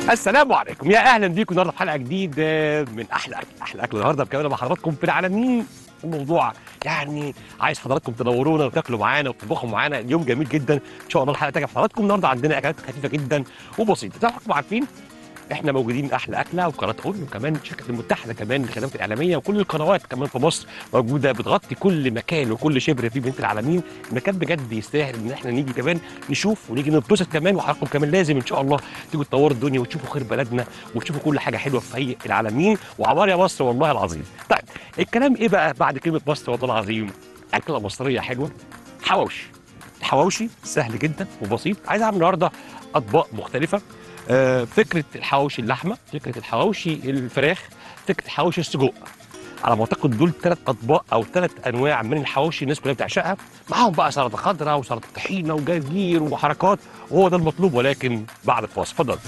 السلام عليكم يا اهلا بيكم النهارده في حلقه جديده من احلى اكل احلى اكل النهارده بكامل مع حضراتكم في العالمين الموضوع يعني عايز حضراتكم تنورونا وتاكلوا معانا وتطبخوا معانا اليوم جميل جدا ان شاء الله الحلقه تعجب حضراتكم النهارده عندنا اكلات خفيفه جدا وبسيطه زي ما حضراتكم عارفين احنا موجودين احلى اكله وقناه اون وكمان الشركه المتحده كمان للخدمات الاعلاميه وكل القنوات كمان في مصر موجوده بتغطي كل مكان وكل شبر في بنت العالمين المكان بجد يستاهل ان احنا نيجي كمان نشوف ونيجي نتبسط كمان وحضراتكم كمان لازم ان شاء الله تيجوا تطوروا الدنيا وتشوفوا خير بلدنا وتشوفوا كل حاجه حلوه في العالمين وعمار يا مصر والله العظيم طيب الكلام ايه بقى بعد كلمه مصر والله العظيم اكله مصريه حلوه حواوشي الحواوشي سهل جدا وبسيط عايز اعمل النهارده اطباق مختلفه آه، فكره الحواوشي اللحمه فكره الحواوشي الفراخ فكره حواوشي السجق على ما اعتقد دول ثلاث اطباق او ثلاث انواع من الحواوشي الناس كلها بتعشقها معاهم بقى سلطه خضراء وسلطه طحينه وجرجير وحركات وهو ده المطلوب ولكن بعد الفاصل اتفضل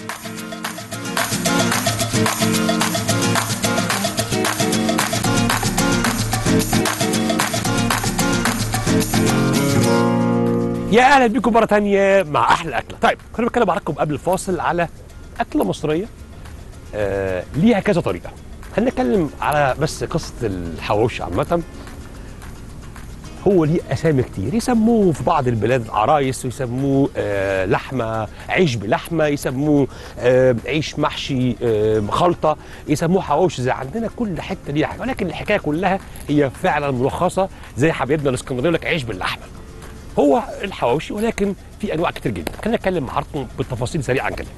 يا اهلا بيكم مره تانية مع احلى اكله طيب خلينا بتكلم معاكم قبل الفاصل على اكله مصريه آه ليها كذا طريقه خلينا نتكلم على بس قصه الحواوشي عامه هو ليه اسامي كتير يسموه في بعض البلاد عرايس ويسموه آه لحمه عيش بلحمه يسموه آه عيش محشي آه خلطه يسموه حواوشي زي عندنا كل حته ليها حاجه ولكن الحكايه كلها هي فعلا ملخصه زي حبايبنا الاسكندريه يقول لك عيش باللحمه هو الحواوشي ولكن في انواع كتير جدا خلينا نتكلم مع حضراتكم بالتفاصيل سريعا كده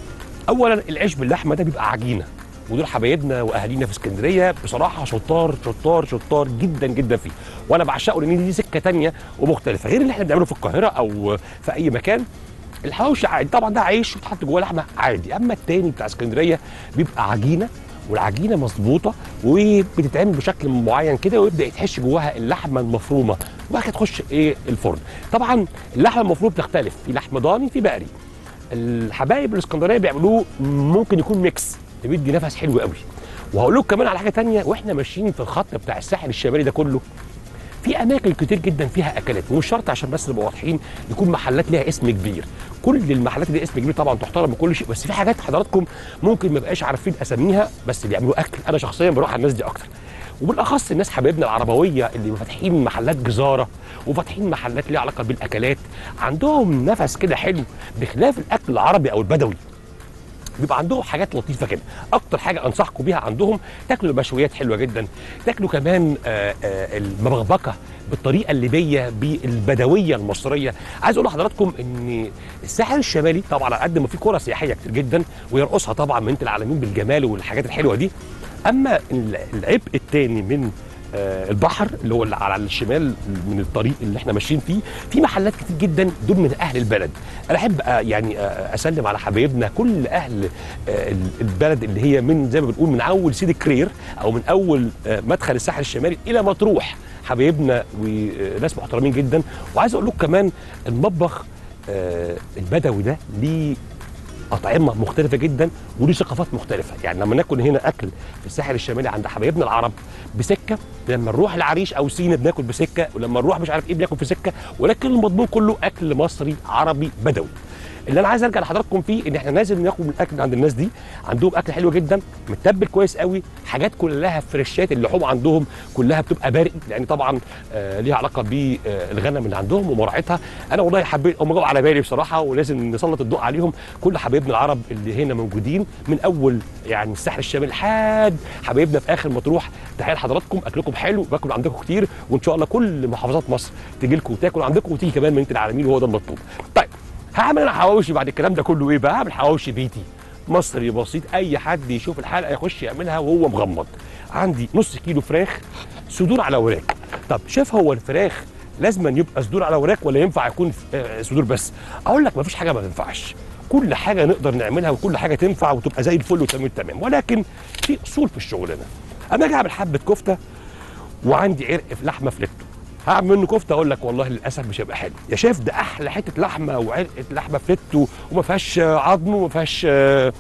اولا العيش باللحمه ده بيبقى عجينه ودول حبايبنا واهالينا في اسكندريه بصراحه شطار شطار شطار جدا جدا فيه وانا بعشقه لان دي سكه تانية ومختلفه غير اللي احنا بنعمله في القاهره او في اي مكان الحواوشي عادي طبعا ده عيش وتحط جواه لحمه عادي اما التاني بتاع اسكندريه بيبقى عجينه والعجينه مظبوطه وبتتعمل بشكل معين كده ويبدا يتحش جواها اللحمه المفرومه وبعد كده تخش ايه الفرن طبعا اللحمه المفرومه بتختلف في لحم ضاني في بقري الحبايب الاسكندريه بيعملوه ممكن يكون ميكس بيدي نفس حلو قوي وهقول لكم كمان على حاجه تانية واحنا ماشيين في الخط بتاع الساحل الشمالي ده كله في اماكن كتير جدا فيها اكلات ومش شرط عشان بس نبقى واضحين يكون محلات ليها اسم كبير كل المحلات اللي ليها اسم كبير طبعا تحترم بكل شيء بس في حاجات حضراتكم ممكن ما بقاش عارفين اساميها بس بيعملوا اكل انا شخصيا بروح على الناس دي اكتر وبالاخص الناس حبايبنا العربويه اللي فاتحين محلات جزاره وفاتحين محلات ليها علاقه بالاكلات عندهم نفس كده حلو بخلاف الاكل العربي او البدوي بيبقى عندهم حاجات لطيفه كده اكتر حاجه انصحكم بيها عندهم تاكلوا المشويات حلوه جدا تاكلوا كمان آه، آه، المبغبكه بالطريقه الليبيه بالبدويه المصريه عايز اقول لحضراتكم ان الساحل الشمالي طبعا على قد ما في قرى سياحيه كتير جدا ويرقصها طبعا من العالمين بالجمال والحاجات الحلوه دي اما العبء الثاني من آه، البحر اللي هو اللي على الشمال من الطريق اللي احنا ماشيين فيه في محلات كتير جدا دول من اهل البلد انا احب آه، يعني آه، اسلم على حبايبنا كل اهل آه، البلد اللي هي من زي ما بنقول من اول سيدي كرير او من اول آه، مدخل الساحل الشمالي الى مطروح حبايبنا وناس محترمين جدا وعايز اقول لكم كمان المطبخ آه، البدوي ده ليه اطعمه مختلفه جدا وليه ثقافات مختلفه يعني لما ناكل هنا اكل في الساحل الشمالي عند حبايبنا العرب بسكه لما نروح العريش او سينا بناكل بسكه ولما نروح مش عارف ايه بناكل في سكه ولكن المضمون كله اكل مصري عربي بدوي اللي انا عايز ارجع لحضراتكم فيه ان احنا لازم ناكل من الاكل عند الناس دي عندهم اكل حلو جدا متبل كويس قوي حاجات كلها فريشات اللحوم عندهم كلها بتبقى بارق لان طبعا آه ليها علاقه بالغنم اللي عندهم ومراعتها انا والله حبيت هم جاوا على بالي بصراحه ولازم نسلط الضوء عليهم كل حبايبنا العرب اللي هنا موجودين من اول يعني الساحل الشمالي لحد حبايبنا في اخر مطروح تحيه لحضراتكم اكلكم حلو باكل عندكم كتير وان شاء الله كل محافظات مصر تجي لكم وتاكل عندكم وتيجي كمان من انت العالمين وهو ده المطلوب طيب هعمل انا حواوشي بعد الكلام ده كله ايه بقى هعمل حواوشي بيتي مصري بسيط اي حد يشوف الحلقه يخش يعملها وهو مغمض عندي نص كيلو فراخ صدور على وراك طب شايف هو الفراخ لازم يبقى صدور على وراك ولا ينفع يكون آه، صدور بس اقول لك مفيش حاجه ما تنفعش كل حاجه نقدر نعملها وكل حاجه تنفع وتبقى زي الفل وتمام التمام ولكن في اصول في الشغلانه انا اجي اعمل حبه كفته وعندي عرق في لحمه فليتو هعمل منه كفته اقول لك والله للاسف مش هيبقى حلو يا شيف ده احلى حته لحمه وعرقه لحمه فليتو وما فيهاش آه، عظم وما فيهاش آه،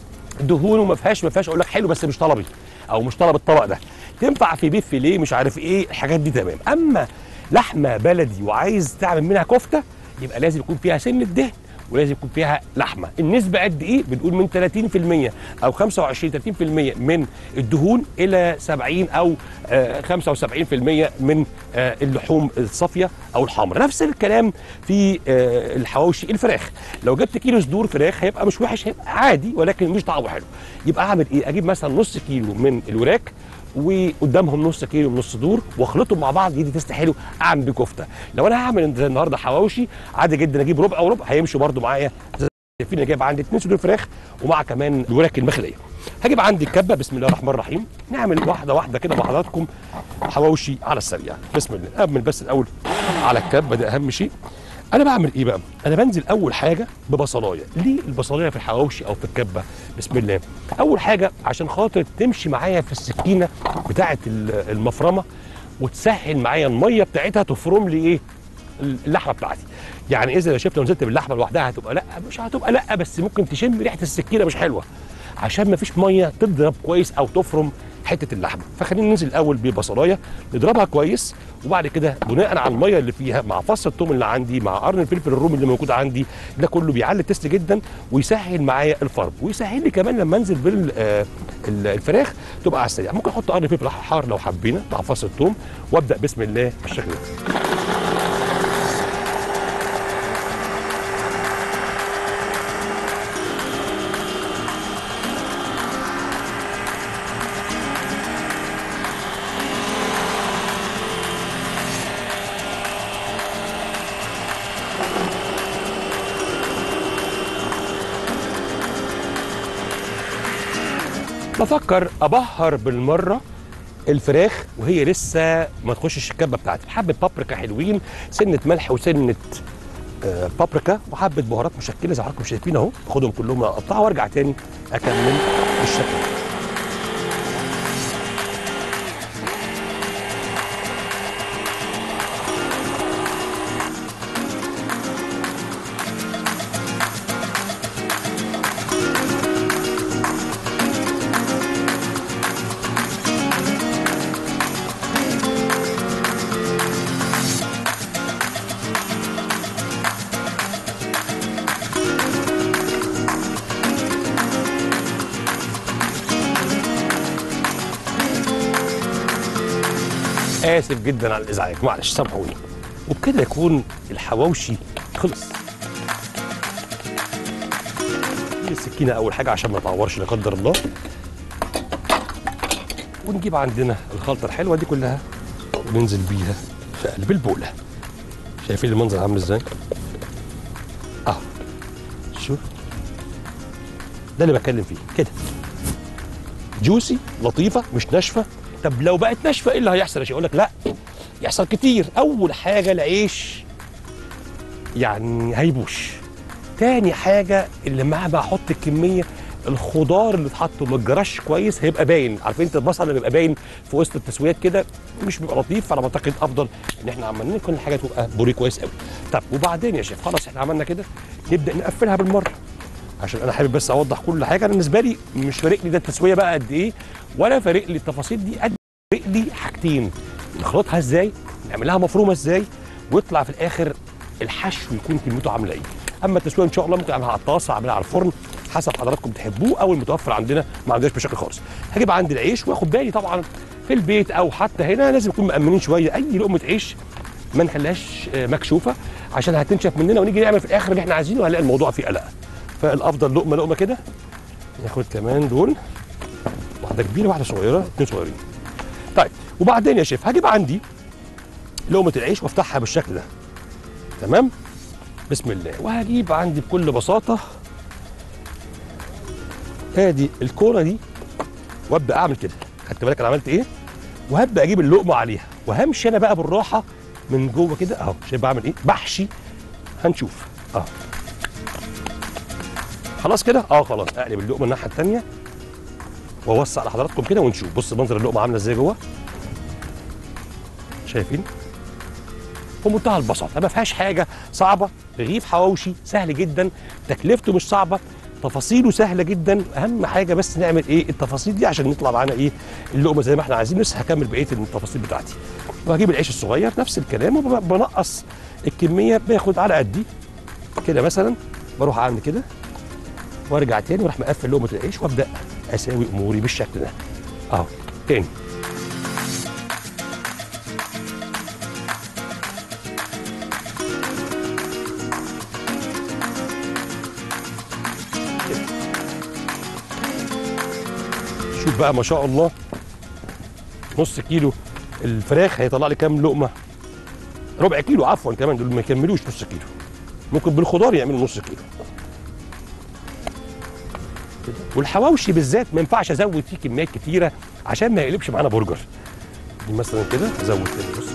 دهون وما فيهاش ما فيهاش اقول لك حلو بس مش طلبي او مش طلب الطبق ده تنفع في بيف فيليه مش عارف ايه الحاجات دي تمام اما لحمه بلدي وعايز تعمل منها كفته يبقى لازم يكون فيها سن الدهن ولازم يكون فيها لحمه النسبه قد ايه بنقول من 30% او 25 30% من الدهون الى 70 او آه، 75% من آه، اللحوم الصافيه او الحمراء نفس الكلام في آه، الحواوشي الفراخ لو جبت كيلو صدور فراخ هيبقى مش وحش هيبقى عادي ولكن مش طعمه حلو يبقى اعمل ايه اجيب مثلا نص كيلو من الوراك وقدامهم نص كيلو من الصدور واخلطهم مع بعض يدي تيست حلو اعمل بيه كفته لو انا هعمل النهارده حواوشي عادي جدا اجيب ربع وربع هيمشوا برده معايا شايفين انا جايب عندي اتنين صدور فراخ ومع كمان الوراك المخليه هجيب عندي الكبه بسم الله الرحمن الرحيم نعمل واحده واحده كده مع حضراتكم حواوشي على السريع بسم الله اعمل بس الاول على الكبه ده اهم شيء انا بعمل ايه بقى انا بنزل اول حاجه ببصلايه ليه البصلايه في الحواوشي او في الكبه بسم الله اول حاجه عشان خاطر تمشي معايا في السكينه بتاعه ال- المفرمه وتسهل معايا الميه بتاعتها تفرم لي ايه اللحمه بتاعتي يعني اذا شفت لو نزلت باللحمه لوحدها هتبقى لا مش هتبقى لا بس ممكن تشم ريحه السكينه مش حلوه عشان ما فيش ميه تضرب كويس او تفرم حته اللحمه فخلينا ننزل الاول ببصلايه نضربها كويس وبعد كده بناء على الميه اللي فيها مع فص الثوم اللي عندي مع قرن الفلفل الرومي اللي موجود عندي ده كله بيعلي التست جدا ويسهل معايا الفرم ويسهل لي كمان لما انزل بالفراخ تبقى على السريع ممكن احط قرن فلفل حار لو حبينا مع فص الثوم وابدا بسم الله بالشكل ده بفكر ابهر بالمره الفراخ وهي لسه ما تخشش الكبه بتاعتي حبه بابريكا حلوين سنه ملح وسنه آه، بابريكا وحبه بهارات مشكله زي ما حضراتكم شايفين اهو باخدهم كلهم اقطعها وارجع تاني اكمل بالشكل ده اسف جدا على الازعاج معلش سامحوني وبكده يكون الحواوشي خلص نجيب السكينه اول حاجه عشان ما تعورش لا قدر الله ونجيب عندنا الخلطه الحلوه دي كلها وننزل بيها في قلب البوله شايفين المنظر عامل ازاي اه شوف ده اللي بتكلم فيه كده جوسي لطيفه مش ناشفه طب لو بقت ناشفه ايه اللي هيحصل يا شيخ اقول لك لا يحصل كتير اول حاجه العيش يعني هيبوش تاني حاجه اللي معاه بقى احط الكميه الخضار اللي اتحط ما اتجرش كويس هيبقى باين عارفين انت البصل اللي بيبقى باين في وسط التسويات كده مش بيبقى لطيف فانا بعتقد افضل ان احنا عملنا كل حاجه تبقى بوري كويس قوي طب وبعدين يا شيخ خلاص احنا عملنا كده نبدا نقفلها بالمره عشان انا حابب بس اوضح كل حاجه أنا بالنسبه لي مش فارق لي ده التسويه بقى قد ايه ولا فارق لي التفاصيل دي قد فارق لي حاجتين نخلطها ازاي نعملها مفرومه ازاي ويطلع في الاخر الحشو يكون كميته عامله ايه اما التسويه ان شاء الله ممكن اعملها على الطاسه اعملها على الفرن حسب حضراتكم تحبوه او المتوفر عندنا ما عندناش مشاكل خالص هجيب عندي العيش واخد بالي طبعا في البيت او حتى هنا لازم نكون مأمنين شويه اي لقمه عيش ما نخليهاش آه، مكشوفه عشان هتنشف مننا ونيجي نعمل في الاخر اللي احنا عايزينه هنلاقي الموضوع فيه قلق فالافضل لقمه لقمه كده ناخد كمان دول واحده كبيره واحده صغيره اتنين صغيرين طيب وبعدين يا شيف هجيب عندي لقمه العيش وافتحها بالشكل ده تمام بسم الله وهجيب عندي بكل بساطه ادي الكوره دي وابدا اعمل كده خدت بالك انا عملت ايه وهبدا اجيب اللقمه عليها وهمشي انا بقى بالراحه من جوه كده اهو شايف بعمل ايه بحشي هنشوف اه خلاص كده اه خلاص اقلب اللقمه الناحيه الثانيه واوسع لحضراتكم كده ونشوف بص منظر اللقمه عامله ازاي جوه شايفين بمنتهى البساطه ما فيهاش حاجه صعبه رغيف حواوشي سهل جدا تكلفته مش صعبه تفاصيله سهله جدا اهم حاجه بس نعمل ايه التفاصيل دي عشان نطلع معانا ايه اللقمه زي ما احنا عايزين لسه هكمل بقيه التفاصيل بتاعتي وهجيب العيش الصغير نفس الكلام وبنقص الكميه باخد على قدي كده مثلا بروح اعمل كده وارجع تاني واروح مقفل لقمه العيش وابدا اساوي اموري بالشكل ده اهو تاني شوف بقى ما شاء الله نص كيلو الفراخ هيطلع لي كام لقمه ربع كيلو عفوا كمان دول ما يكملوش نص كيلو ممكن بالخضار يعملوا نص كيلو كده. والحواوشي بالذات ما ينفعش ازود فيه كميات كتيره عشان ما يقلبش معانا برجر دي مثلا كده ازود كده بص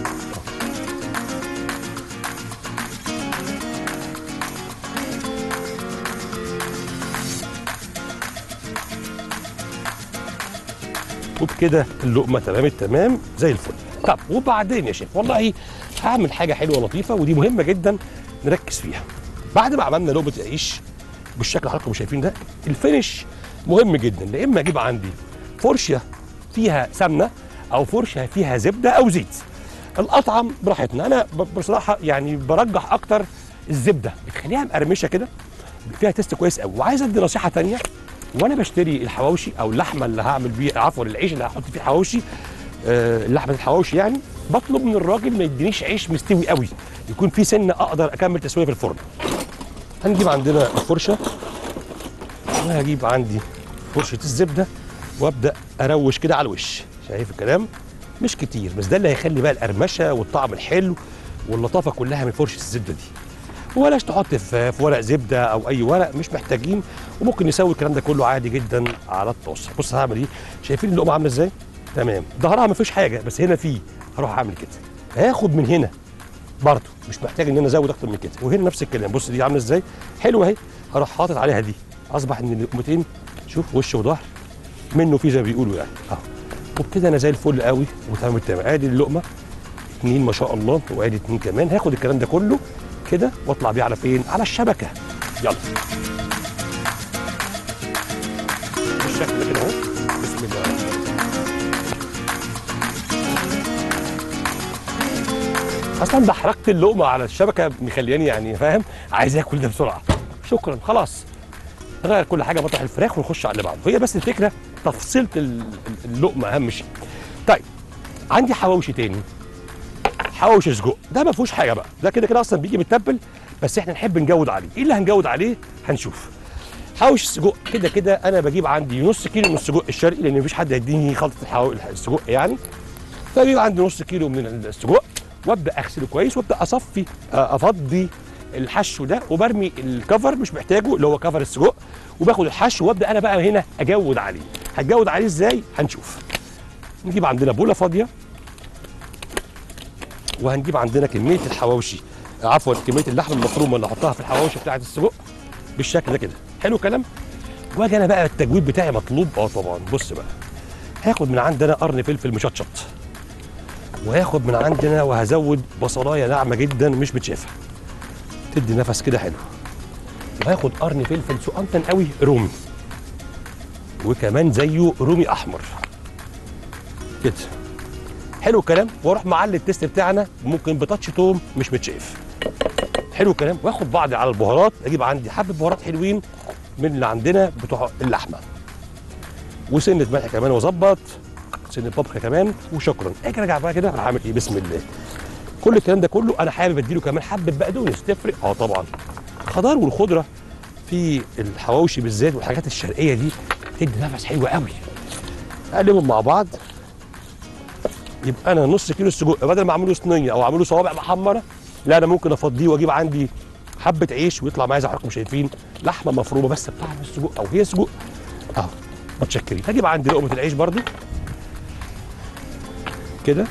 وبكده اللقمه تمام التمام زي الفل طب وبعدين يا شيخ والله هعمل حاجه حلوه لطيفه ودي مهمه جدا نركز فيها بعد ما عملنا لقمه العيش بالشكل اللي حضراتكم شايفين ده الفينش مهم جدا لا اما اجيب عندي فرشه فيها سمنه او فرشه فيها زبده او زيت الاطعم براحتنا انا ب- بصراحه يعني برجح اكتر الزبده بتخليها مقرمشه كده فيها تيست كويس قوي وعايز ادي نصيحه تانية وانا بشتري الحواوشي او اللحمه اللي هعمل بيه عفوا العيش اللي هحط فيه الحواوشي آه لحمه الحواوشي يعني بطلب من الراجل ما يدينيش عيش مستوي قوي يكون فيه سنه اقدر اكمل تسويه في الفرن هنجيب عندنا الفرشه وهجيب عندي فرشه الزبده وابدا اروش كده على الوش شايف الكلام مش كتير بس ده اللي هيخلي بقى القرمشه والطعم الحلو واللطافه كلها من فرشه الزبده دي وبلاش تحط في في ورق زبده او اي ورق مش محتاجين وممكن نسوي الكلام ده كله عادي جدا على الطاسه بص هعمل ايه شايفين اللقمه عامله ازاي تمام ظهرها ما فيش حاجه بس هنا فيه هروح اعمل كده هاخد من هنا برضه مش محتاج ان انا ازود اكتر من كده وهنا نفس الكلام بص دي عامله ازاي حلوه اهي هروح حاطط عليها دي اصبح ان اللقمتين شوف وش وظهر منه فيه زي ما بيقولوا يعني اهو وبكده انا زي الفل قوي وتمام التمام ادي اللقمه اتنين ما شاء الله وادي اتنين كمان هاخد الكلام ده كله كده واطلع بيه على فين على الشبكه يلا بالشكل ده كده اهو بسم الله اصلا ده حركه اللقمه على الشبكه مخلياني يعني فاهم عايز اكل ده بسرعه شكرا خلاص نغير كل حاجه مطرح الفراخ ونخش على اللي بعده هي بس الفكره تفصيله ال- ال- اللقمه اهم شيء طيب عندي حواوشي تاني حواوشي سجق ده ما فيهوش حاجه بقى ده كده كده اصلا بيجي متبل بس احنا نحب نجود عليه ايه اللي هنجود عليه هنشوف حواوشي السجق كده كده انا بجيب عندي نص كيلو من السجق الشرقي لان مفيش حد هيديني خلطه الحوا- السجق يعني فبيبقى عندي نص كيلو من السجق وابدا اغسله كويس وابدا اصفي آه، افضي الحشو ده وبرمي الكفر مش محتاجه اللي هو كفر السجق وباخد الحشو وابدا انا بقى هنا اجود عليه هتجود عليه ازاي هنشوف نجيب عندنا بوله فاضيه وهنجيب عندنا كميه الحواوشي عفوا كميه اللحمه المفرومه اللي احطها في الحواوشي بتاعه السجق بالشكل ده كده حلو الكلام واجي انا بقى التجويد بتاعي مطلوب اه طبعا بص بقى هاخد من عندنا قرن فلفل مشطشط وهاخد من عندنا وهزود بصلايه ناعمه جدا مش متشافه تدي نفس كده حلو وهاخد قرن فلفل سقنطن قوي رومي وكمان زيه رومي احمر كده حلو الكلام واروح معلي التيست بتاعنا ممكن بتاتش توم مش متشاف حلو الكلام واخد بعض على البهارات اجيب عندي حبه بهارات حلوين من اللي عندنا بتوع اللحمه وسنه ملح كمان واظبط سنه بابريكا كمان وشكرا اجي ارجع بقى كده هعمل ايه بسم الله كل الكلام ده كله انا حابب اديله كمان حبه بقدونس تفرق اه طبعا الخضار والخضره في الحواوشي بالذات والحاجات الشرقيه دي تدي نفس حلو قوي اقلبهم مع بعض يبقى انا نص كيلو السجق بدل ما اعمله صينيه او اعمله صوابع محمره لا انا ممكن افضيه واجيب عندي حبه عيش ويطلع معايا زي ما حضراتكم شايفين لحمه مفرومه بس بطعم السجق او هي سجق اهو متشكرين هجيب عندي لقمه العيش برضو كده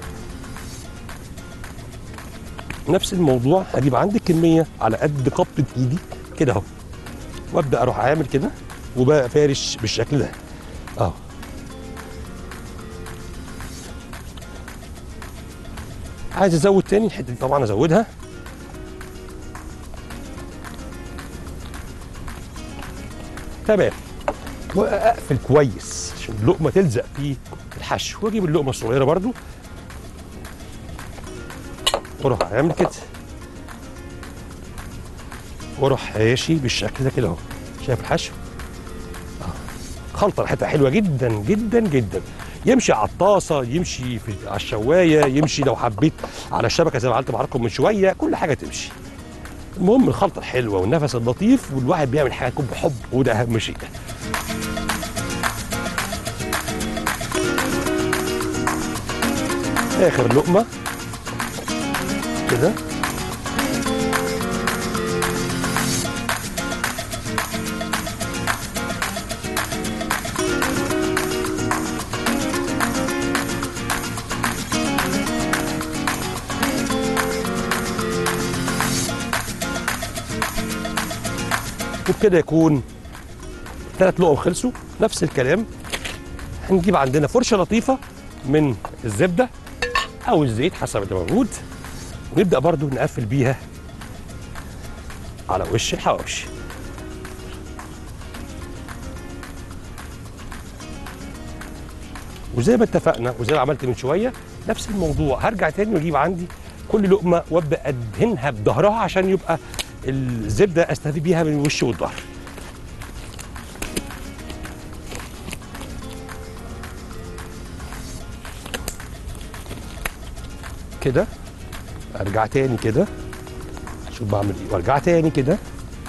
نفس الموضوع هجيب عندي كميه على قد قبضه ايدي كده اهو وابدا اروح عامل كده وبقى فارش بالشكل ده اهو عايز ازود تاني الحته دي طبعا ازودها تمام واقفل كويس عشان اللقمه تلزق في الحشو واجيب اللقمه الصغيره برضو واروح اعمل كده واروح حاشي بالشكل ده كده اهو شايف الحشو آه. خلطه ريحتها حلوه جدا جدا جدا يمشي على الطاسه يمشي في على الشوايه يمشي لو حبيت على الشبكه زي ما عملت معاكم من شويه كل حاجه تمشي المهم الخلطه الحلوه والنفس اللطيف والواحد بيعمل حاجه يكون بحب وده اهم شيء اخر لقمه كده وبكده يكون ثلاث لقم خلصوا نفس الكلام هنجيب عندنا فرشه لطيفه من الزبده او الزيت حسب اللي موجود ونبدا برضو نقفل بيها على وش الحواوشي وزي ما اتفقنا وزي ما عملت من شويه نفس الموضوع هرجع تاني واجيب عندي كل لقمه وابدا ادهنها بظهرها عشان يبقى الزبده استفيد بيها من الوش والظهر كده ارجع تاني كده شوف بعمل ايه وارجع تاني كده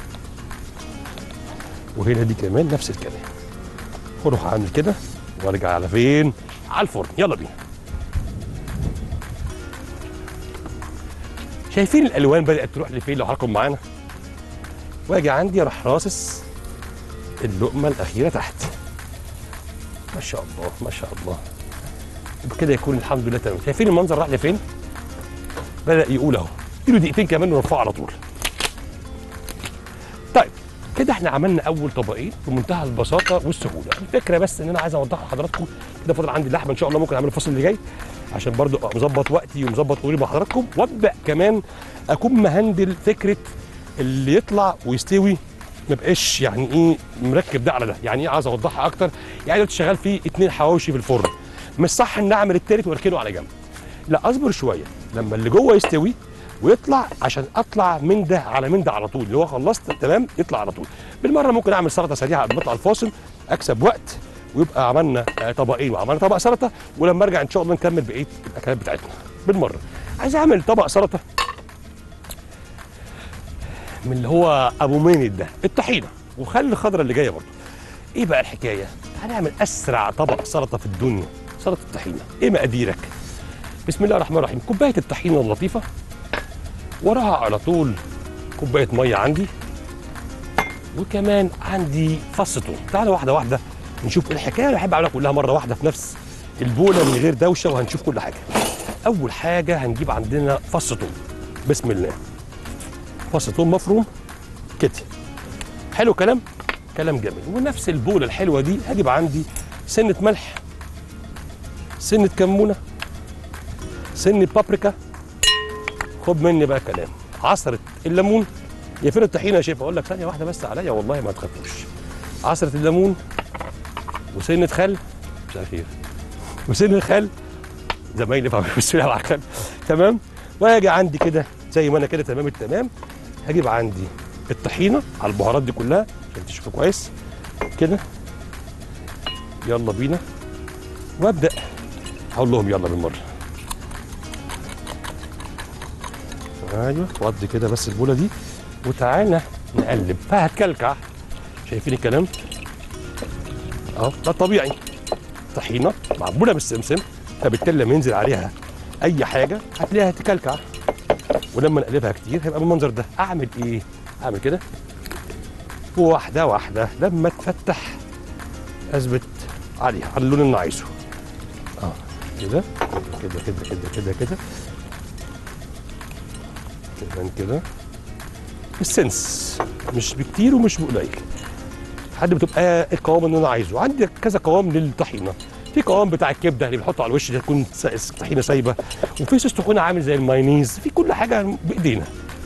وهنا دي كمان نفس الكلام واروح اعمل كده وارجع على فين على الفرن يلا بينا شايفين الالوان بدات تروح لفين لو حضراتكم معانا واجي عندي اروح راصص اللقمه الاخيره تحت ما شاء الله ما شاء الله وبكده يكون الحمد لله تمام شايفين المنظر راح لفين بدا يقول اهو اديله دقيقتين كمان ونرفعه على طول طيب كده احنا عملنا اول طبقين بمنتهى البساطه والسهوله الفكره بس ان انا عايز اوضحها لحضراتكم كده فاضل عندي اللحمه ان شاء الله ممكن اعمل الفصل اللي جاي عشان برضو ابقى مظبط وقتي ومظبط اموري مع حضراتكم وابدا كمان اكون مهندل فكره اللي يطلع ويستوي ما بقاش يعني ايه مركب ده على ده يعني ايه عايز اوضحها اكتر يعني دلوقتي شغال في اتنين حواوشي في الفرن مش صح ان اعمل التالت واركنه على جنب لا اصبر شويه لما اللي جوه يستوي ويطلع عشان اطلع من ده على من ده على طول اللي هو خلصت تمام يطلع على طول بالمره ممكن اعمل سلطه سريعه قبل ما اطلع الفاصل اكسب وقت ويبقى عملنا آه، طبقين وعملنا طبق سلطه ولما ارجع ان شاء الله نكمل بقيه الاكلات بتاعتنا بالمره عايز اعمل طبق سلطه من اللي هو ابو مينت ده الطحينه وخلي الخضره اللي جايه برضه ايه بقى الحكايه تعالى نعمل اسرع طبق سلطه في الدنيا سلطه الطحينه ايه مقاديرك بسم الله الرحمن الرحيم كوبايه الطحينه اللطيفه وراها على طول كوبايه ميه عندي وكمان عندي فص ثوم تعالى واحده واحده نشوف إيه الحكايه انا بحب اعملها كلها مره واحده في نفس البوله من غير دوشه وهنشوف كل حاجه اول حاجه هنجيب عندنا فص ثوم بسم الله فص ثوم مفروم كده حلو كلام كلام جميل ونفس البوله الحلوه دي هجيب عندي سنه ملح سنه كمونه سنه بابريكا خد مني بقى كلام عصره الليمون يا فين الطحينه يا شيف اقول لك ثانيه واحده بس عليا والله ما تخافوش عصره الليمون وسنه خل مساء الخير وسنه خل زمايلي فاهمين بسم الله الرحمن الرحيم تمام وهاجي عندي كده زي ما انا كده تمام التمام هجيب عندي الطحينه على البهارات دي كلها عشان تشوفوا كويس كده يلا بينا وابدا هقول لهم يلا بالمره ايوه وضي كده بس البوله دي وتعالى نقلب فهتكلكع شايفين الكلام اهو ده طبيعي طحينه معموله بالسمسم فبالتالي لما ينزل عليها اي حاجه هتلاقيها تكلكع ولما نقلبها كتير هيبقى بالمنظر ده اعمل ايه اعمل كده واحده واحده لما تفتح اثبت عليها على اللون اللي انا عايزه اه كده كده كده كده كده كده كمان كده السنس مش بكتير ومش بقليل لحد ما تبقى القوام اللي انا عايزه عندي كذا قوام للطحينه في قوام بتاع الكبده اللي بنحطه على الوش ده تكون س- الطحينه سايبه وفي صوص طحينه عامل زي المايونيز في كل حاجه بايدينا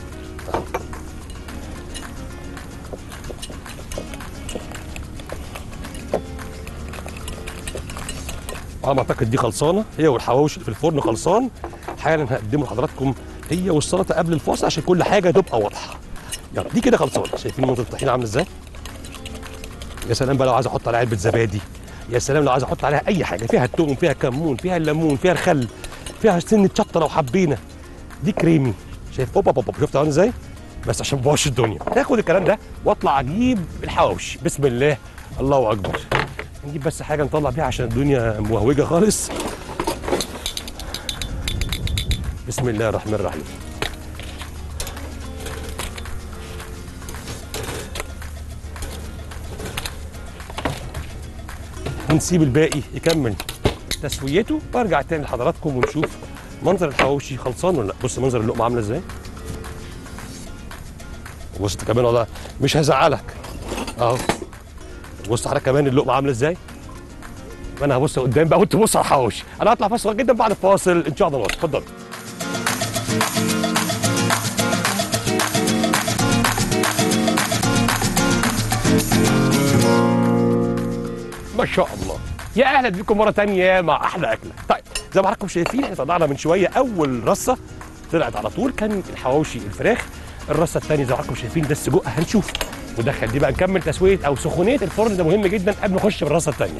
على ما اعتقد دي خلصانه هي والحواوشي اللي في الفرن خلصان حالا هقدمه لحضراتكم هي والسلطه قبل الفاصل عشان كل حاجه تبقى واضحه يلا دي كده خلصانه شايفين منظر الطحينه عامل ازاي يا سلام بقى لو عايز احط عليها علبه زبادي يا سلام لو عايز احط عليها اي حاجه فيها التوم فيها كمون فيها الليمون فيها الخل فيها سنه شطه لو حبينا دي كريمي شايف اوبا اوبا شفت عامل ازاي بس عشان بوش الدنيا هاخد الكلام ده واطلع اجيب الحواوشي بسم الله الله اكبر نجيب بس حاجه نطلع بيها عشان الدنيا موهوجه خالص بسم الله الرحمن الرحيم ونسيب الباقي يكمل تسويته وارجع تاني لحضراتكم ونشوف منظر الحواوشي خلصان ولا لا بص منظر اللقمه عامله ازاي بص انت كمان والله مش هزعلك اهو بص حضرتك كمان اللقمه عامله ازاي انا هبص قدام بقى وانت تبص على الحواوشي انا هطلع فاصل صغير جدا بعد الفاصل ان شاء الله اتفضل ما شاء الله يا اهلا بكم مره تانية مع احلى اكله طيب زي ما حضراتكم شايفين احنا طلعنا من شويه اول رصه طلعت على طول كان الحواوشي الفراخ الرصه الثانيه زي ما حضراتكم شايفين ده السجق هنشوف ندخل دي بقى نكمل تسويه او سخونيه الفرن ده مهم جدا قبل ما نخش في الرصه الثانيه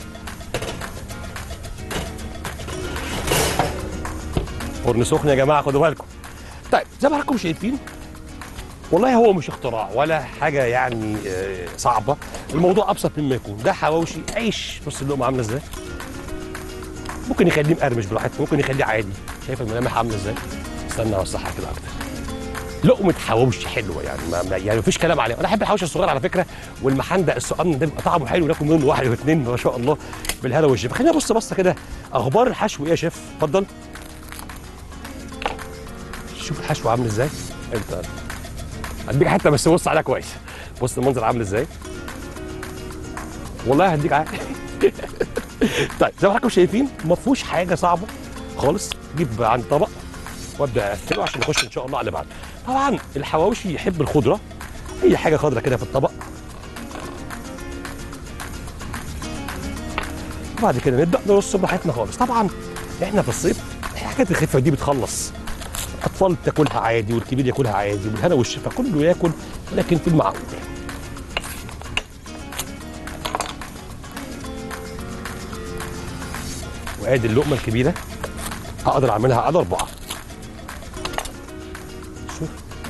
فرن سخن يا جماعه خدوا بالكم طيب زي ما حضراتكم شايفين والله هو مش اختراع ولا حاجه يعني آه، صعبه الموضوع ابسط مما يكون ده حواوشي عيش بص اللقمه عامله ازاي ممكن يخليه مقرمش براحته ممكن يخليه عادي شايف الملامح عامله ازاي استنى اوسعها كده اكتر لقمه حواوشي حلوه يعني ما ما- يعني مفيش كلام عليها انا احب الحواوشي الصغير على فكره والمحندق الصقن ده بيبقى طعمه حلو ناكل منه واحد واثنين ما شاء الله بالهنا والشفا خلينا نبص بصه كده اخبار الحشو ايه يا شيف اتفضل شوف الحشو عامل ازاي انت هديك حته بس بص عليها كويس بص المنظر عامل ازاي والله هديك عادي طيب زي ما حضراتكم شايفين ما فيهوش حاجه صعبه خالص جيب عندي طبق وابدا اقفله عشان نخش ان شاء الله على اللي بعده طبعا الحواوشي يحب الخضره اي حاجه خضره كده في الطبق وبعد كده نبدا نرص براحتنا خالص طبعا احنا في الصيف الحاجات الخفيفه دي بتخلص الاطفال تاكلها عادي والكبير ياكلها عادي والهنا والشفا كله ياكل لكن في المعقول وادي اللقمه الكبيره هقدر اعملها على اربعه شوف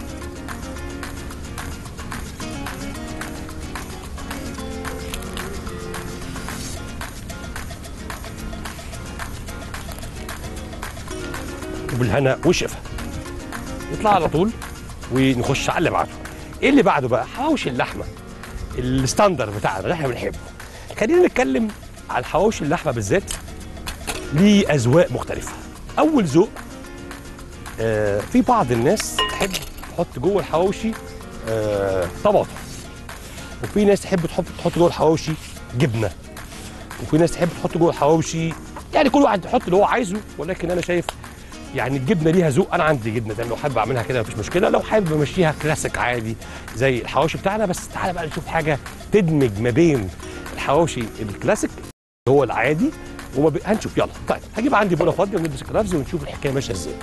وبالهنا والشفا يطلع على طول ونخش على اللي بعده ايه اللي بعده بقى حواوشي اللحمه الستاندر بتاعنا اللي احنا بنحبه خلينا نتكلم على الحواوشي اللحمه بالذات ليه اذواق مختلفه اول ذوق آه في بعض الناس تحب تحط جوه الحواوشي آه طماطم وفي ناس تحب تحط تحط جوه الحواوشي جبنه وفي ناس تحب تحط جوه الحواوشي يعني كل واحد يحط اللي هو عايزه ولكن انا شايف يعني الجبنه ليها ذوق انا عندي جبنه تاني لو حابب اعملها كده مفيش مشكله لو حابب امشيها كلاسيك عادي زي الحواوشي بتاعنا بس تعالى بقى نشوف حاجه تدمج ما بين الحواوشي الكلاسيك اللي هو العادي وما بي... هنشوف يلا طيب هجيب عندي بوله فاضيه ونلبس الجلافز ونشوف الحكايه ماشيه ازاي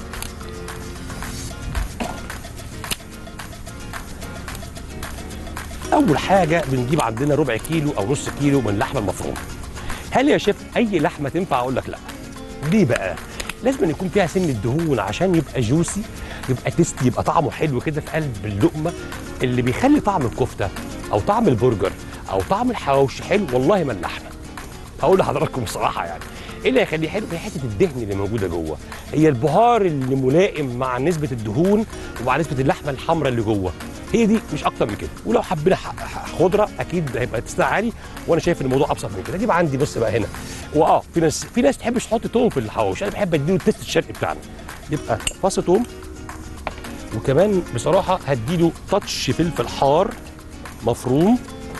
اول حاجه بنجيب عندنا ربع كيلو او نص كيلو من اللحمه المفرومه هل يا شيف اي لحمه تنفع اقول لك لا ليه بقى لازم يكون فيها سن الدهون عشان يبقى جوسي يبقى تيستي يبقى طعمه حلو كده في قلب اللقمه اللي بيخلي طعم الكفته او طعم البرجر او طعم الحواوشي حلو والله ما اللحمه هقول لحضراتكم بصراحه يعني ايه اللي هيخليه حلو هي حته الدهن اللي موجوده جوه هي البهار اللي ملائم مع نسبه الدهون ومع نسبه اللحمه الحمراء اللي جوه هي دي مش اكتر من كده ولو حبينا ح- ح- خضره اكيد هيبقى تستاهل عالي وانا شايف ان الموضوع ابسط من كده اجيب عندي بص بقى هنا واه في ناس في ناس تحبش تحط توم في الحواوشي انا بحب اديله التست الشرقي بتاعنا يبقى فص توم وكمان بصراحه هديله تاتش فلفل حار مفروم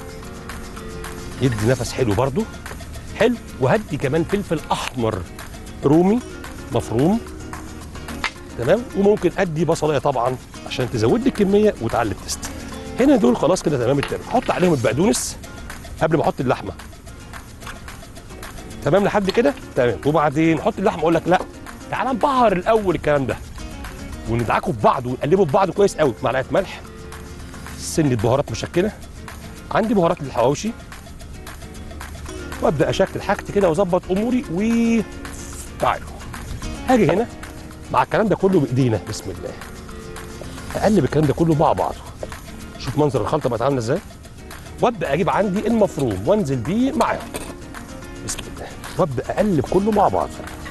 يدي نفس حلو برضو حلو وهدي كمان فلفل احمر رومي مفروم تمام وممكن ادي بصلايه طبعا عشان تزود لي الكميه وتعلي التست هنا دول خلاص كده تمام التمام احط عليهم البقدونس قبل ما احط اللحمه تمام لحد كده تمام وبعدين حط اللحمه اقول لك لا تعال نبهر الاول الكلام ده وندعكه في بعض ونقلبه في بعض كويس قوي معلقه ملح سنه بهارات مشكله عندي بهارات للحواوشي وابدا اشكل حاجتي كده واظبط اموري و تعالوا هاجي هنا مع الكلام ده كله بايدينا بسم الله اقلب الكلام ده كله مع بعضه شوف منظر الخلطه بقت عامله ازاي وابدا اجيب عندي المفروم وانزل بيه معاهم بسم الله وابدا اقلب كله مع بعض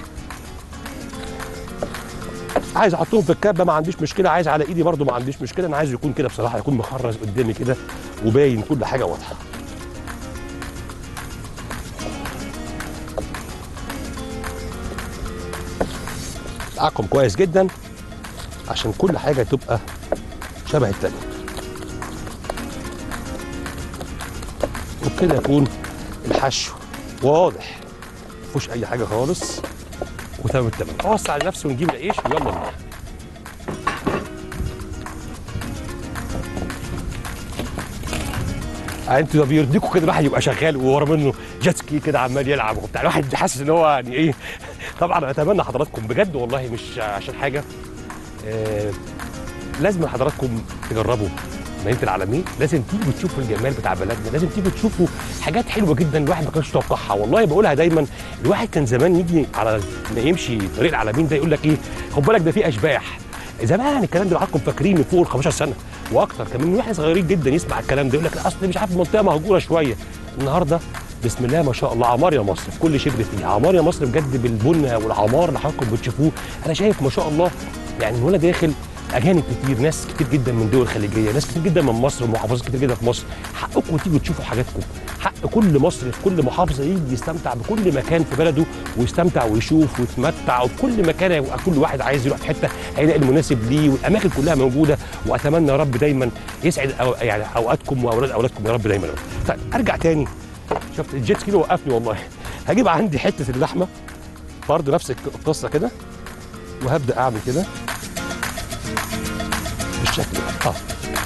عايز احطهم في الكبه ما عنديش مشكله عايز على ايدي برضو ما عنديش مشكله انا عايزه يكون كده بصراحه يكون مخرز قدامي كده وباين كل حاجه واضحه دعكم كويس جدا عشان كل حاجه تبقى شبه التانيه وبكده يكون الحشو واضح مفيهوش اي حاجه خالص وتمام التمام اوسع لنفسي ونجيب العيش ويلا بينا انتوا بيرضيكوا كده الواحد يبقى شغال وورا منه جيت سكي كده عمال يلعب وبتاع الواحد حاسس ان هو يعني ايه طبعا اتمنى حضراتكم بجد والله مش عشان حاجه آه لازم حضراتكم تجربوا مدينه العالمين لازم تيجوا تشوفوا الجمال بتاع بلدنا لازم تيجوا تشوفوا حاجات حلوه جدا الواحد ما كانش يتوقعها والله بقولها دايما الواحد كان زمان يجي على ما يمشي طريق العالمين ده يقول لك ايه خد بالك ده فيه اشباح زمان الكلام ده معاكم فاكرين فوق ال 15 سنه واكتر كمان من واحنا صغيرين جدا يسمع الكلام ده يقول لك لا اصل مش عارف المنطقه مهجوره شويه النهارده بسم الله ما شاء الله عمار يا مصر في كل شبر فيه عمار يا مصر بجد بالبنى والعمار اللي حضراتكم بتشوفوه انا شايف ما شاء الله يعني وانا داخل اجانب كتير ناس كتير جدا من دول خليجيه ناس كتير جدا من مصر ومحافظات كتير جدا في مصر حقكم تيجوا تشوفوا حاجاتكم حق كل مصري في كل محافظه يجي يستمتع بكل مكان في بلده ويستمتع ويشوف ويتمتع وبكل مكان يبقى كل واحد عايز يروح في حته هيلاقي المناسب ليه والاماكن كلها موجوده واتمنى يا رب دايما يسعد أو يعني اوقاتكم واولاد اولادكم يا رب دايما طيب ارجع تاني شفت الجيت سكي وقفني والله هجيب عندي حته اللحمه برضه نفس القصه كده وهبدا اعمل كده بالشكل ده اه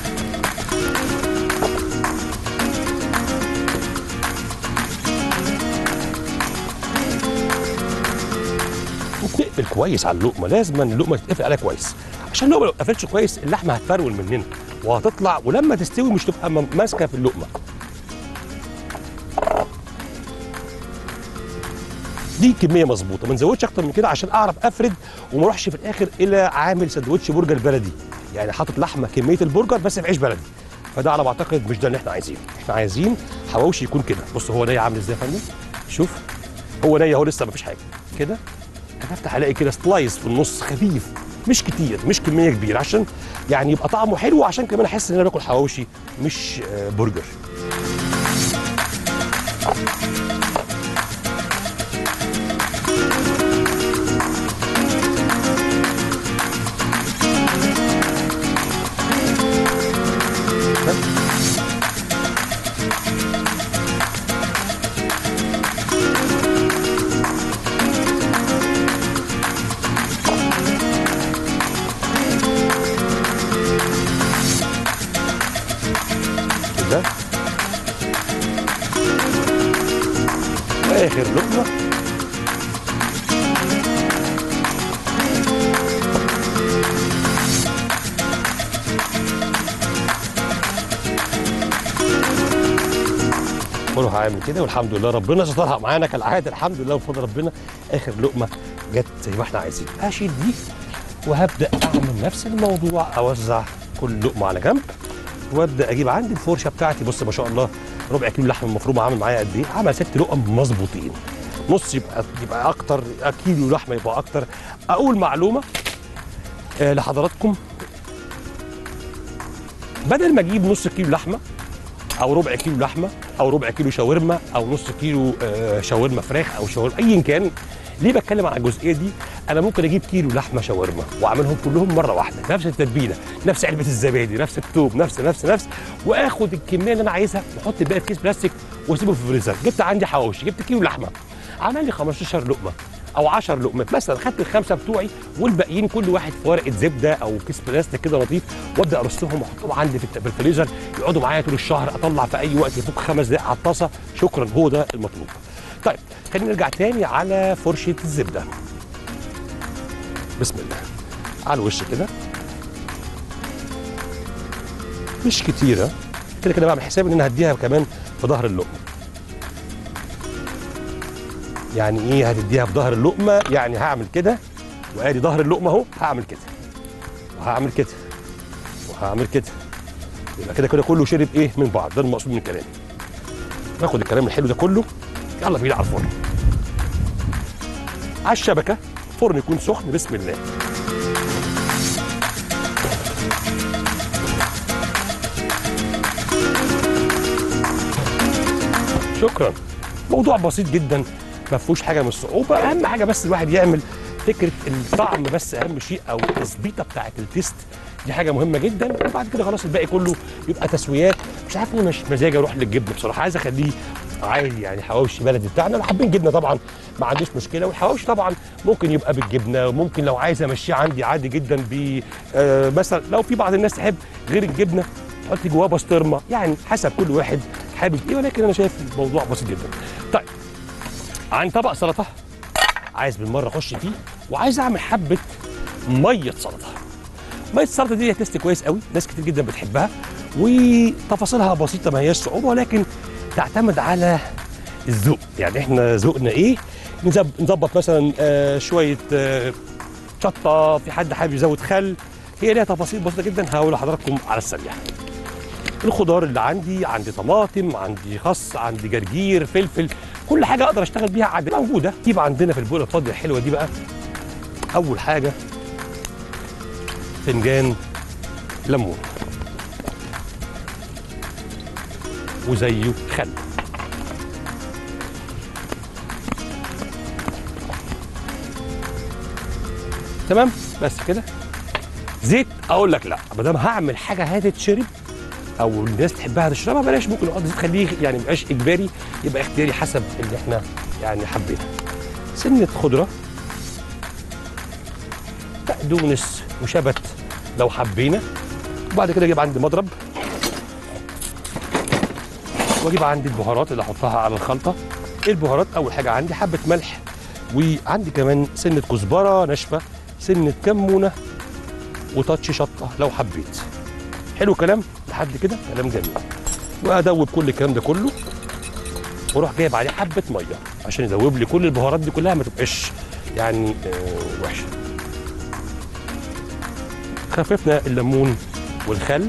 وبنقفل كويس على اللقمه لازم اللقمه تتقفل عليها كويس عشان اللقمه لو قفلتش كويس اللحمه هتفرول مننا وهتطلع ولما تستوي مش تبقى م- ماسكه في اللقمه دي كميه مظبوطه ما نزودش اكتر من كده عشان اعرف افرد وما اروحش في الاخر الى عامل سندوتش برجر بلدي يعني حاطط لحمه كميه البرجر بس في عيش بلدي فده على ما اعتقد مش ده اللي احنا عايزينه احنا عايزين حواوشي يكون كده بص هو ني عامل ازاي يا فندم شوف هو ني اهو لسه ما فيش حاجه كده هفتح الاقي كده سلايس في النص خفيف مش كتير مش كميه كبيره عشان يعني يبقى طعمه حلو عشان كمان احس ان انا باكل حواوشي مش آه، برجر كده واخر لقمه كله هعمل كده والحمد لله ربنا سترها معانا كالعاده الحمد لله بفضل ربنا اخر لقمه جت زي ما احنا عايزين هشيل دي وهبدا اعمل نفس الموضوع اوزع كل لقمه على جنب وابدا اجيب عندي الفرشه بتاعتي بص ما شاء الله ربع كيلو لحمه مفرومه عامل معايا قد ايه؟ عمل ست لقم مظبوطين نص يبقى يبقى اكتر كيلو لحمه يبقى اكتر اقول معلومه آه لحضراتكم بدل ما اجيب نص كيلو لحمه او ربع كيلو لحمه او ربع كيلو شاورما او نص كيلو آه، شاورما فراخ او شاورما ايا كان ليه بتكلم عن الجزئيه دي انا ممكن اجيب كيلو لحمه شاورما واعملهم كلهم مره واحده نفس التتبيله نفس علبه الزبادي نفس التوب نفس نفس نفس واخد الكميه اللي انا عايزها واحط الباقي في كيس بلاستيك واسيبه في الفريزر جبت عندي حواوشي جبت كيلو لحمه عمل لي 15 لقمه او 10 لقمات مثلا خدت الخمسه بتوعي والباقيين كل واحد في ورقه زبده او كيس بلاستيك كده لطيف وابدا ارصهم واحطهم عندي في الت- في الفريزر يقعدوا معايا طول الشهر اطلع في اي وقت يفوق خمس دقائق على الطاسه شكرا هو ده المطلوب. طيب خلينا نرجع تاني على فرشه الزبده. بسم الله. على الوش كده. مش كتيره كده كده بعمل حساب ان انا هديها كمان في ظهر اللقمه يعني ايه هتديها في ظهر اللقمه يعني هعمل كده وادي ظهر اللقمه اهو هعمل كده وهعمل كده وهعمل كده يبقى كده كده كله شرب ايه من بعض ده المقصود من كلامي ناخد الكلام الحلو ده كله يلا بينا على الفرن على الشبكه فرن يكون سخن بسم الله شكرا موضوع بسيط جدا ما فيهوش حاجه من الصعوبه اهم حاجه بس الواحد يعمل فكره الطعم بس اهم شيء او التظبيطه بتاعه التيست دي حاجه مهمه جدا وبعد كده خلاص الباقي كله يبقى تسويات مش عارف ليه مش مزاجي اروح للجبنه بصراحه عايز اخليه عادي يعني حواوشي بلدي بتاعنا لو حابين جبنه طبعا ما عنديش مشكله والحواوشي طبعا ممكن يبقى بالجبنه وممكن لو عايز امشيه عندي عادي جدا ب آه مثلا لو في بعض الناس تحب غير الجبنه تحط جواه بسطرمه يعني حسب كل واحد حابب ايه ولكن انا شايف الموضوع بسيط جدا طيب عن طبق سلطه عايز بالمره اخش فيه وعايز اعمل حبه ميه سلطه ميه السلطه دي تيست كويس قوي ناس كتير جدا بتحبها وتفاصيلها بسيطه ما هياش صعوبه ولكن تعتمد على الذوق يعني احنا ذوقنا ايه نزب- نظبط مثلا آه شويه آه شطه في حد حابب يزود خل هي ليها تفاصيل بسيطه جدا هقول لحضراتكم على السريع الخضار اللي عندي عندي طماطم عندي خس عندي جرجير فلفل كل حاجه اقدر اشتغل بيها عادي موجوده يبقى عندنا في البوله الفاضيه الحلوه دي بقى اول حاجه فنجان ليمون وزيه خل تمام بس كده زيت اقول لك لا ما دام هعمل حاجه هتتشرب او الناس تحبها تشربها بلاش ممكن اقعد زيت خليه يعني ما يبقاش اجباري يبقى اختياري حسب اللي احنا يعني حبينا سنه خضره بقدونس وشبت لو حبينا وبعد كده اجيب عندي مضرب واجيب عندي البهارات اللي احطها على الخلطه ايه البهارات اول حاجه عندي حبه ملح وعندي كمان سنه كزبره ناشفه سنه كمونه وتاتش شطه لو حبيت حلو كلام لحد كده كلام جميل وادوب كل الكلام ده كله واروح جايب عليه حبه ميه عشان يدوب لي كل البهارات دي كلها ما تبقاش يعني آه وحشه خففنا الليمون والخل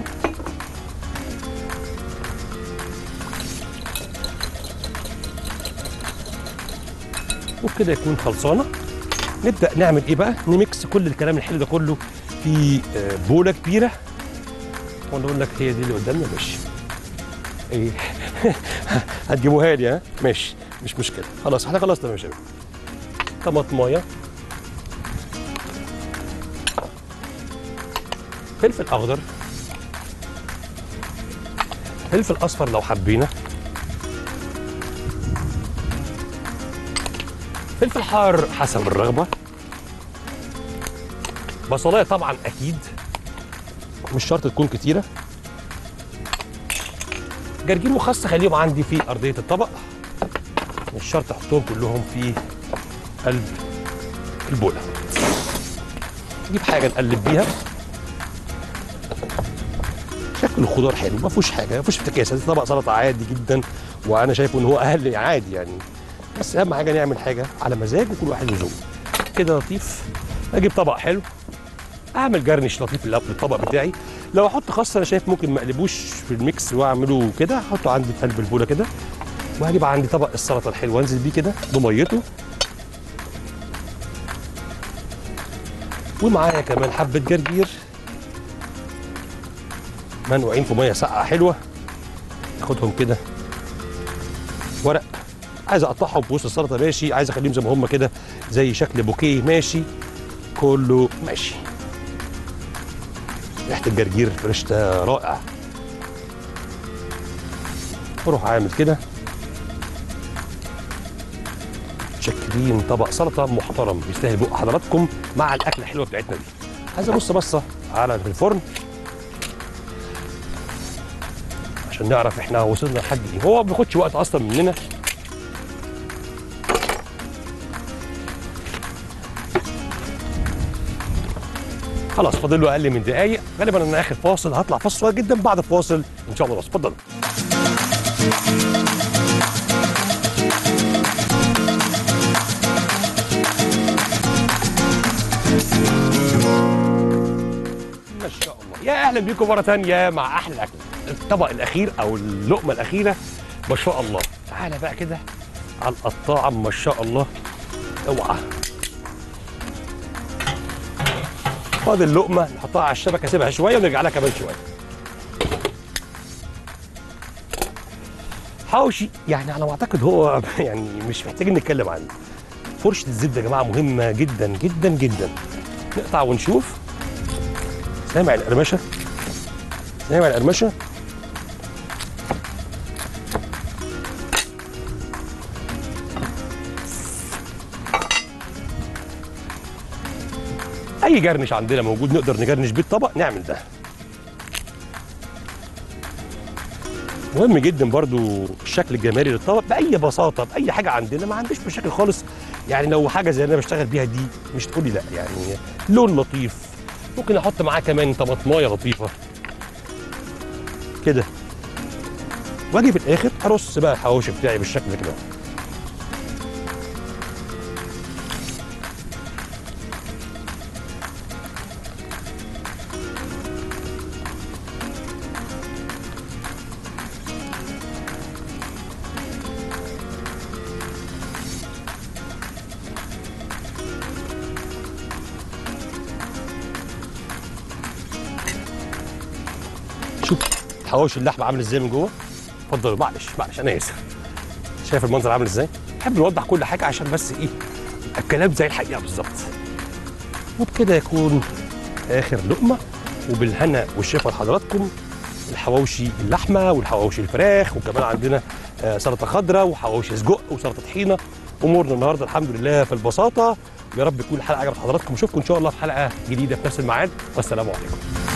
وبكده يكون خلصانه نبدا نعمل ايه بقى نميكس كل الكلام الحلو ده كله في آه، بوله كبيره وانا اقول لك هي دي اللي قدامنا ماشي ايه هتجيبوها لي ها ماشي مش مشكله خلاص احنا خلصنا يا شباب طماطمايه فلفل اخضر فلفل اصفر لو حبينا فلفل حار حسب الرغبه بصلايه طبعا اكيد مش شرط تكون كتيره جرجير وخس خليهم عندي في ارضيه الطبق مش شرط احطهم كلهم في قلب البوله نجيب حاجه نقلب بيها شكل الخضار حلو ما فيهوش حاجه ما فيهوش افتكاسه ده طبق سلطه عادي جدا وانا شايفه ان هو اقل عادي يعني بس اهم حاجه نعمل حاجه على مزاج وكل واحد له ذوق كده لطيف اجيب طبق حلو اعمل جرنش لطيف للأب- للطبق بتاعي لو احط خس انا شايف ممكن ما اقلبوش في الميكس واعمله كده احطه عندي في قلب البوله كده وهجيب عندي طبق السلطه الحلو انزل بيه كده بميته ومعايا كمان حبه جرجير منقوعين في ميه ساقعه حلوه اخدهم كده ورق عايز اقطعهم في وسط السلطه ماشي عايز اخليهم زي ما هم كده زي شكل بوكيه ماشي كله ماشي ريحه الجرجير فريش ده رائع اروح عامل كده شاكرين طبق سلطه محترم يستاهل بق حضراتكم مع الاكله الحلوه بتاعتنا دي عايز ابص بصه على الفرن عشان نعرف احنا وصلنا لحد ايه هو ما بياخدش وقت اصلا مننا خلاص فاضل له اقل من دقايق غالبا انا اخر فاصل هطلع فاصل صغير جدا بعد الفاصل ان شاء الله بس اتفضلوا ما شاء الله يا اهلا بيكم مره ثانيه مع احلى اكل الطبق الاخير او اللقمه الاخيره ما شاء الله تعالى بقى كده على القطاعه ما شاء الله اوعى فاضل لقمه نحطها على الشبكه سيبها شويه ونرجع لها كمان شويه حواوشي يعني على ما اعتقد هو يعني مش محتاجين نتكلم عنه فرشه الزبده يا جماعه مهمه جدا جدا جدا نقطع ونشوف سامع القرمشه سامع القرمشه اي جرنش عندنا موجود نقدر نجرنش بيه الطبق نعمل ده مهم جدا برضو الشكل الجمالي للطبق باي بساطه باي حاجه عندنا ما عنديش مشاكل خالص يعني لو حاجه زي اللي انا بشتغل بيها دي مش تقولي لا يعني لون لطيف ممكن احط معاه كمان طماطمايه لطيفه كده واجي في الاخر ارص بقى الحواوشي بتاعي بالشكل ده كده شوف حواوشي اللحمه عامل ازاي من جوه اتفضلوا معلش معلش انا اسف شايف المنظر عامل ازاي نحب نوضح كل حاجه عشان بس ايه يبقى الكلام زي الحقيقه بالظبط وبكده يكون اخر لقمه وبالهنا والشفا لحضراتكم الحواوشي اللحمه والحواوشي الفراخ وكمان عندنا آه، سلطه خضراء وحواوشي سجق وسلطه طحينه امورنا النهارده الحمد لله في البساطه يا رب تكون الحلقه عجبت حضراتكم اشوفكم ان شاء الله في حلقه جديده في نفس الميعاد والسلام عليكم